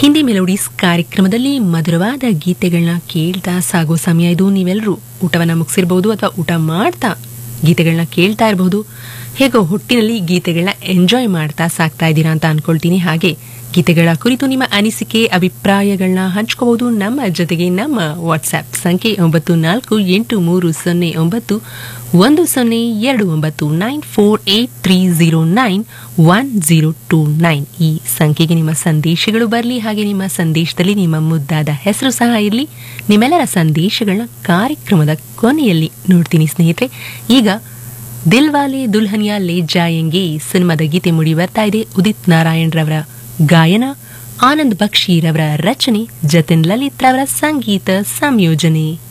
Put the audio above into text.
Hindi melodies ಕಾರ್ಯಕ್ರಮದಲ್ಲಿ ಮಧುರವಾದ ಗೀತೆಗಳನ್ನ ಕೇಳ್ತಾ ಸಾಗೋ ಸಮಯ ಇದು ನೀವೆಲ್ಲರೂ ಊಟವನ್ನ ಮುಗಿಸಿರ್ಬಹುದು ಅಥವಾ ಊಟ ಮಾಡ್ತಾ ಗೀತೆಗಳನ್ನ ಕೇಳ್ತಾ ಇರಬಹುದು ಹೇಗೋ ಹೊಟ್ಟಿನಲ್ಲಿ ಗೀತೆಗಳನ್ನ ಎಂಜಾಯ್ ಮಾಡ್ತಾ ಸಾಕ್ತಾ ಇದ್ದೀರಾ ಅಂತ ಅನ್ಕೊಳ್ತೀನಿ ಹಾಗೆ ಗೀತೆಗಳ ಕುರಿತು ನಿಮ್ಮ ಅನಿಸಿಕೆ ಅಭಿಪ್ರಾಯಗಳನ್ನ ಹಂಚ್ಕೋಬಹುದು ನಮ್ಮ ಜೊತೆಗೆ ನಮ್ಮ ವಾಟ್ಸ್ಆಪ್ ಸಂಖ್ಯೆ ಒಂಬತ್ತು ನಾಲ್ಕು ಎಂಟು ಮೂರು ಸೊನ್ನೆ ಒಂಬತ್ತು ಒಂದು ಸೊನ್ನೆ ಎರಡು ಒಂಬತ್ತು nine four eight three zero nine one zero two nine ಈ ಸಂಖ್ಯೆಗೆ ನಿಮ್ಮ ಸಂದೇಶಗಳು ಬರಲಿ ಹಾಗೆ ನಿಮ್ಮ ಸಂದೇಶದಲ್ಲಿ ನಿಮ್ಮ ಮುದ್ದಾದ ಹೆಸರು ಸಹ ಇರಲಿ ನಿಮ್ಮೆಲ್ಲರ ಸಂದೇಶಗಳನ್ನ ಕಾರ್ಯಕ್ರಮದ ಕೊನೆಯಲ್ಲಿ ನೋಡ್ತೀನಿ ಸ್ನೇಹಿತರೆ ಈಗ ದಿಲ್ವಾಲೆ ದುಲ್ಹನಿಯಾ ಲೇ ಜಾಯಂಗೆ ಸಿನಿಮಾದ ಗೀತೆ ಮುಡಿ ಬರ್ತಾ ಇದೆ ಉದಿತ್ ನಾರಾಯಣ್ ರವರ ಗಾಯನ ಆನಂದ್ ಬಕ್ಷಿ ರವರ ರಚನೆ ಜತಿನ್ ಲಲಿತ್ ರವರ ಸಂಗೀತ ಸಂಯೋಜನೆ